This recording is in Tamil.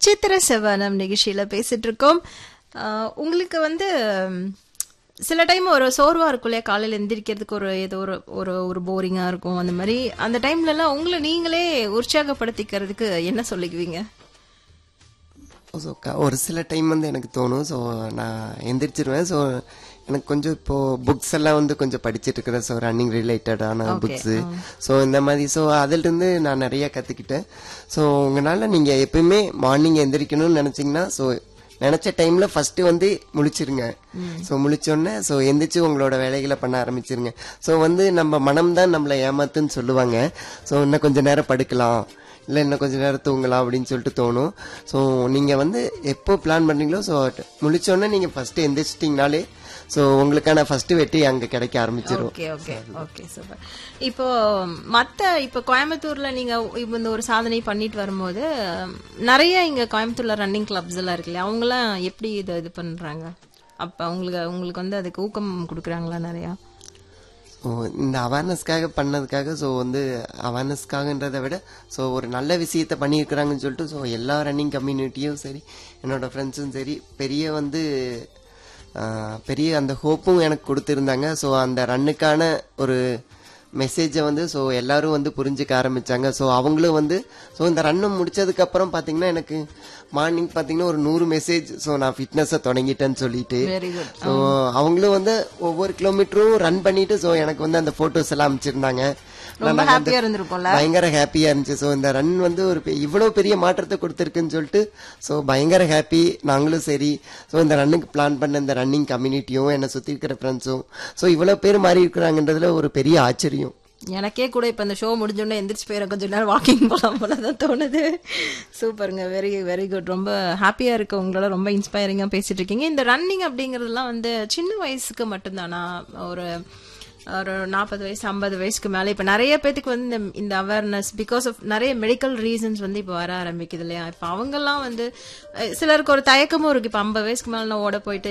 சித்திர செவனம் நிகழ்ச்சியில பேசிட்டு இருக்கோம் ஆஹ் உங்களுக்கு வந்து ம், சில டைம் ஒரு சோர்வா இருக்கும் இல்லையா காலையில எந்திரிக்கிறதுக்கு ஒரு ஏதோ ஒரு ஒரு ஒரு போரிங்கா இருக்கும் அந்த மாதிரி அந்த டைம்ல எல்லாம் உங்களை நீங்களே உற்சாகப்படுத்திக்கிறதுக்கு என்ன சொல்லிக்குவீங்க ஸோ ஒரு சில டைம் வந்து எனக்கு தோணும் ஸோ நான் எந்திரிச்சிருவேன் ஸோ எனக்கு கொஞ்சம் இப்போ புக்ஸ் எல்லாம் வந்து கொஞ்சம் படிச்சிட்டு இருக்கிறேன் ஸோ ரன்னிங் ரிலேட்டடான புக்ஸ் ஸோ இந்த மாதிரி ஸோ அதிலிருந்து நான் நிறைய கற்றுக்கிட்டேன் ஸோ உங்களால் நீங்கள் எப்பயுமே மார்னிங் எந்திரிக்கணும்னு நினச்சிங்கன்னா ஸோ நினச்ச டைமில் ஃபஸ்ட்டு வந்து முழிச்சிருங்க ஸோ முழிச்சோடனே ஸோ எந்திரிச்சு உங்களோட வேலைகளை பண்ண ஆரம்பிச்சிருங்க ஸோ வந்து நம்ம மனம் தான் நம்மளை ஏமாத்துன்னு சொல்லுவாங்க ஸோ இன்னும் கொஞ்சம் நேரம் படுக்கலாம் இல்லை இன்னும் கொஞ்ச நேரம் தூங்கலாம் அப்படின்னு சொல்லிட்டு தோணும் ஸோ நீங்கள் வந்து எப்போ பிளான் பண்ணீங்களோ ஸோ முழிச்சோடனே நீங்கள் ஃபஸ்ட்டு எந்திரிச்சிட்டிங்கனாலே ஸோ உங்களுக்கான ஃபஸ்ட்டு வெற்றி அங்கே கிடைக்க ஆரம்பிச்சிடும் ஓகே ஓகே ஓகே சூப்பர் இப்போ மத்த இப்போ கோயம்புத்தூர்ல நீங்க இப்போ இந்த ஒரு சாதனை பண்ணிட்டு வரும்போது நிறைய இங்க கோயம்புத்தூர்ல ரன்னிங் கிளப்ஸ் எல்லாம் இருக்கு இல்லையா அவங்கலாம் எப்படி இதை இது பண்றாங்க அப்ப உங்களுக்கு உங்களுக்கு வந்து அதுக்கு ஊக்கம் கொடுக்குறாங்களா நிறையா ஸோ இந்த அவேர்னஸ்க்காக பண்ணதுக்காக ஸோ வந்து அவேர்னஸ்க்காகன்றதை விட ஸோ ஒரு நல்ல விஷயத்த பண்ணியிருக்கிறாங்கன்னு சொல்லிட்டு ஸோ எல்லா ரன்னிங் கம்யூனிட்டியும் சரி என்னோட ஃப்ரெண்ட்ஸும் சரி பெரிய வந்து ஆஹ், பெரிய அந்த ஹோப்பும் எனக்கு கொடுத்துருந்தாங்க ஸோ அந்த ரன்னுக்கான ஒரு மெசேஜை வந்து ஸோ எல்லாரும் வந்து புரிஞ்சுக்க ஆரம்பிச்சாங்க ஸோ அவங்களும் வந்து ஸோ இந்த ரன்னு முடிச்சதுக்கு அப்புறம் பார்த்தீங்கன்னா எனக்கு மார்னிங் பார்த்தீங்கன்னா ஒரு நூறு மெசேஜ் ஸோ நான் ஃபிட்னஸை தொடங்கிட்டேன்னு சொல்லிட்டு வெரி குட் ஸோ அவங்களும் வந்து ஒவ்வொரு கிலோமீட்டரும் ரன் பண்ணிட்டு ஸோ எனக்கு வந்து அந்த போட்டோஸ் எல்லாம் அமைச்சிருந்தாங்க ரொம்ப நான் வந்து ஹாப்பியா இருந்திருக்கும்ல பயங்கர ஹாப்பியா இருந்துச்சு ஸோ இந்த ரன் வந்து ஒரு பெ- இவ்வளவு பெரிய மாற்றத்தை கொடுத்துருக்குன்னு சொல்லிட்டு ஸோ பயங்கர ஹாப்பி நாங்களும் சரி ஸோ இந்த ரன்னுக்கு பிளான் பண்ண இந்த ரன்னிங் கம்யூனிட்டியும் என்னை சுற்றி இருக்கிற ஃப்ரெண்ட்ஸும் ஸோ இவ்வளவு பேர் மாறி இருக்கிறாங்கன்றதுல ஒரு பெரிய ஆச்சரியம் எனக்கே கூட இப்ப இந்த ஷோ முடிஞ்சோடனே எந்திரிச்சு போயிட கொஞ்ச நேரம் வாக்கிங் போலாம் போல தான் தோணுது சூப்பருங்க வெரி வெரி குட் ரொம்ப ஹாப்பியா இருக்கு உங்களோட ரொம்ப இன்ஸ்பைரிங்கா பேசிட்டு இருக்கீங்க இந்த ரன்னிங் அப்படிங்கறதுலாம் வந்து சின்ன வயசுக்கு மட்டும்தானா ஒரு ஒரு நாற்பது வயசு ஐம்பது வயசுக்கு மேல இப்ப நிறைய பேத்துக்கு வந்து இந்த இந்த அவேர்னஸ் பிகாஸ் ஆஃப் நிறைய மெடிக்கல் ரீசன்ஸ் வந்து இப்ப வர ஆரம்பிக்குது இல்லையா இப்ப அவங்கெல்லாம் வந்து அஹ், சிலருக்கு ஒரு தயக்கமும் இருக்கு இப்ப ஐம்பது வயசுக்கு மேல நான் ஓட போயிட்டு